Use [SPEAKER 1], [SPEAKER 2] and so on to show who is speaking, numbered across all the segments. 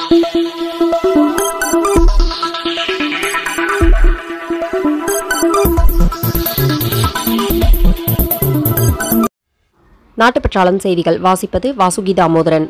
[SPEAKER 1] நாட்டுப்பற்றாளன் செய்திகள் வாசிப்பது வாசுகி தாமோதரன்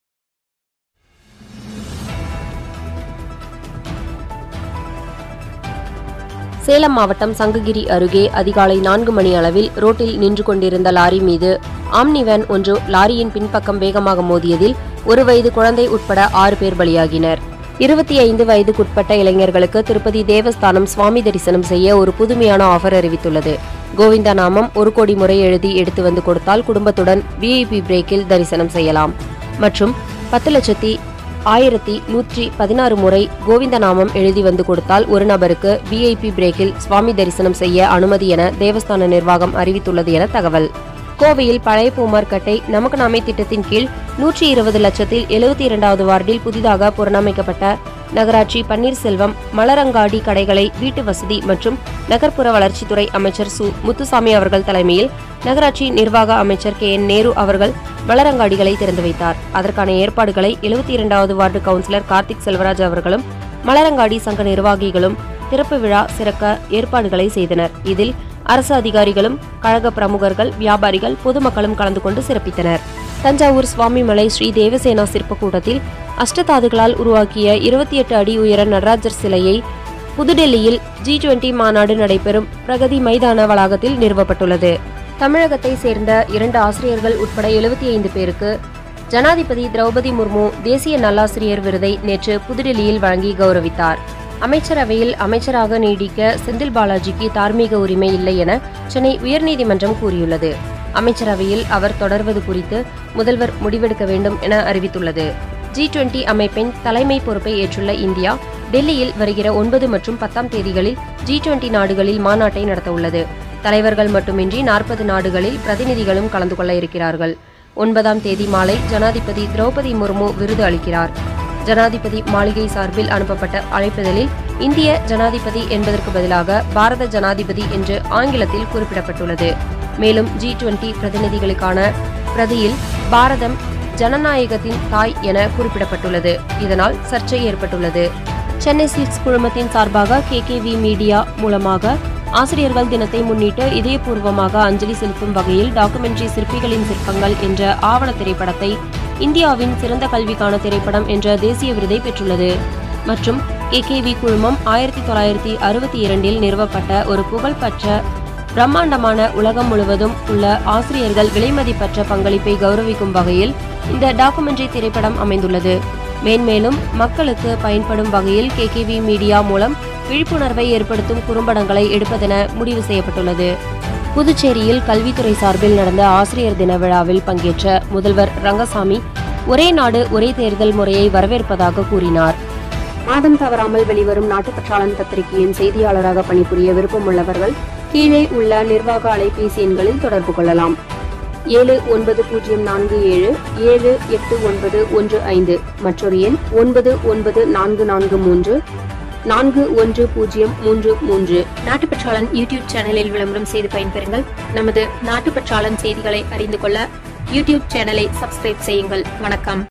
[SPEAKER 1] சேலம் மாவட்டம் சங்ககிரி அருகே அதிகாலை நான்கு மணி அளவில் ரோட்டில் நின்று கொண்டிருந்த லாரி மீது ஆம்னி வேன் ஒன்று லாரியின் பின்பக்கம் வேகமாக மோதியதில் ஒரு வயது குழந்தை உட்பட ஆறு பேர் பலியாகினர் இருபத்தி ஐந்து வயதுக்குட்பட்ட இளைஞர்களுக்கு திருப்பதி தேவஸ்தானம் சுவாமி தரிசனம் செய்ய ஒரு புதுமையான ஆஃபர் அறிவித்துள்ளது கோவிந்தா நாமம் ஒரு கோடி முறை எழுதி எடுத்து வந்து கொடுத்தால் குடும்பத்துடன் விஐபி பிரேக்கில் தரிசனம் செய்யலாம் மற்றும் பத்து லட்சத்தி ஆயிரத்தி நூற்றி பதினாறு முறை கோவிந்த நாமம் எழுதி வந்து கொடுத்தால் ஒரு நபருக்கு விஐபி பிரேக்கில் சுவாமி தரிசனம் செய்ய அனுமதி என தேவஸ்தான நிர்வாகம் அறிவித்துள்ளது என தகவல் கோவையில் பழைய பூமார்கட்டை நமக்கு நாமே திட்டத்தின் கீழ் நூற்றி இருபது லட்சத்தில் எழுபத்தி இரண்டாவது வார்டில் புதிதாக புறணமைக்கப்பட்ட நகராட்சி பன்னீர்செல்வம் மலரங்காடி கடைகளை வீட்டு வசதி மற்றும் நகர்ப்புற வளர்ச்சித்துறை அமைச்சர் சு முத்துசாமி அவர்கள் தலைமையில் நகராட்சி நிர்வாக அமைச்சர் கே என் நேரு அவர்கள் மலரங்காடிகளை திறந்து வைத்தார் அதற்கான ஏற்பாடுகளை எழுபத்தி இரண்டாவது வார்டு கவுன்சிலர் கார்த்திக் செல்வராஜ் அவர்களும் மலரங்காடி சங்க நிர்வாகிகளும் திறப்பு விழா சிறக்க ஏற்பாடுகளை செய்தனர் இதில் அரசு அதிகாரிகளும் கழக பிரமுகர்கள் வியாபாரிகள் பொதுமக்களும் கலந்து கொண்டு சிறப்பித்தனர் தஞ்சாவூர் சுவாமிமலை ஸ்ரீ தேவசேனா சிற்பக்கூடத்தில் அஷ்டதாதுகளால் உருவாக்கிய இருபத்தி எட்டு அடி உயர நடராஜர் சிலையை புதுடெல்லியில் ஜி டுவெண்டி மாநாடு நடைபெறும் பிரகதி மைதான வளாகத்தில் நிறுவப்பட்டுள்ளது தமிழகத்தை சேர்ந்த இரண்டு ஆசிரியர்கள் உட்பட எழுபத்தி ஐந்து பேருக்கு ஜனாதிபதி திரௌபதி முர்மு தேசிய நல்லாசிரியர் விருதை நேற்று புதுடெல்லியில் வழங்கி கௌரவித்தார் அமைச்சரவையில் அமைச்சராக நீடிக்க செந்தில் பாலாஜிக்கு தார்மீக உரிமை இல்லை என சென்னை உயர்நீதிமன்றம் கூறியுள்ளது அமைச்சரவையில் அவர் தொடர்வது குறித்து முதல்வர் முடிவெடுக்க வேண்டும் என அறிவித்துள்ளது ஜி டுவெண்டி அமைப்பின் தலைமை பொறுப்பை ஏற்றுள்ள இந்தியா டெல்லியில் வருகிற ஒன்பது மற்றும் பத்தாம் தேதிகளில் ஜி டுவெண்டி நாடுகளில் மாநாட்டை நடத்தவுள்ளது தலைவர்கள் மட்டுமின்றி நாற்பது நாடுகளில் பிரதிநிதிகளும் கலந்து கொள்ள இருக்கிறார்கள் ஒன்பதாம் தேதி மாலை ஜனாதிபதி திரௌபதி முர்மு விருது அளிக்கிறார் ஜனாதிபதி மாளிகை சார்பில் அனுப்பப்பட்ட அழைப்புதலில் இந்திய ஜனாதிபதி என்பதற்கு பதிலாக பாரத ஜனாதிபதி என்று ஆங்கிலத்தில் குறிப்பிடப்பட்டுள்ளது மேலும் ஜி டுவெண்டி பிரதிநிதிகளுக்கான பிரதியில் பாரதம் ஜனநாயகத்தின் தாய் என குறிப்பிடப்பட்டுள்ளது இதனால் சர்ச்சை ஏற்பட்டுள்ளது சென்னை சில்க்ஸ் குழுமத்தின் சார்பாக கேகேவி மீடியா மூலமாக ஆசிரியர்கள் தினத்தை முன்னிட்டு இதயபூர்வமாக அஞ்சலி செலுத்தும் வகையில் டாக்குமெண்ட்ரி சிற்பிகளின் சிற்பங்கள் என்ற ஆவண திரைப்படத்தை இந்தியாவின் சிறந்த கல்விக்கான திரைப்படம் என்ற தேசிய விருதை பெற்றுள்ளது மற்றும் கேகேவி குழுமம் ஆயிரத்தி தொள்ளாயிரத்தி அறுபத்தி இரண்டில் நிறுவப்பட்ட ஒரு புகழ்பெற்ற பிரம்மாண்டமான உலகம் முழுவதும் உள்ள ஆசிரியர்கள் விலைமதிப்பற்ற பங்களிப்பை கௌரவிக்கும் வகையில் இந்த டாக்குமெண்ட்ரி திரைப்படம் அமைந்துள்ளது மேன்மேலும் மக்களுக்கு பயன்படும் வகையில் கேகேவி மீடியா மூலம் விழிப்புணர்வை ஏற்படுத்தும் குறும்படங்களை எடுப்பதென முடிவு செய்யப்பட்டுள்ளது புதுச்சேரியில் கல்வித்துறை சார்பில் நடந்த ஆசிரியர் தின விழாவில் பங்கேற்ற முதல்வர் ரங்கசாமி ஒரே நாடு ஒரே தேர்தல் முறையை வரவேற்பதாக கூறினார் மாதம் தவறாமல் வெளிவரும் நாட்டுப்பற்றாளன் பத்திரிகையின் செய்தியாளராக பணிபுரிய விருப்பமுள்ளவர்கள் கீழே உள்ள நிர்வாக அலைபேசி எண்களில் தொடர்பு கொள்ளலாம் ஏழு ஒன்பது பூஜ்ஜியம் நான்கு ஏழு ஏழு எட்டு ஒன்பது ஒன்று ஐந்து மற்றொரு எண் ஒன்பது ஒன்பது நான்கு நான்கு மூன்று நான்கு ஒன்று பூஜ்ஜியம் மூன்று மூன்று நாட்டுப்பற்றாளன் யூடியூப் சேனலில் விளம்பரம் செய்து பயன்பெறுங்கள் நமது நாட்டுப்பற்றாளன் செய்திகளை அறிந்து கொள்ள யூடியூப் சேனலை சப்ஸ்கிரைப் செய்யுங்கள் வணக்கம்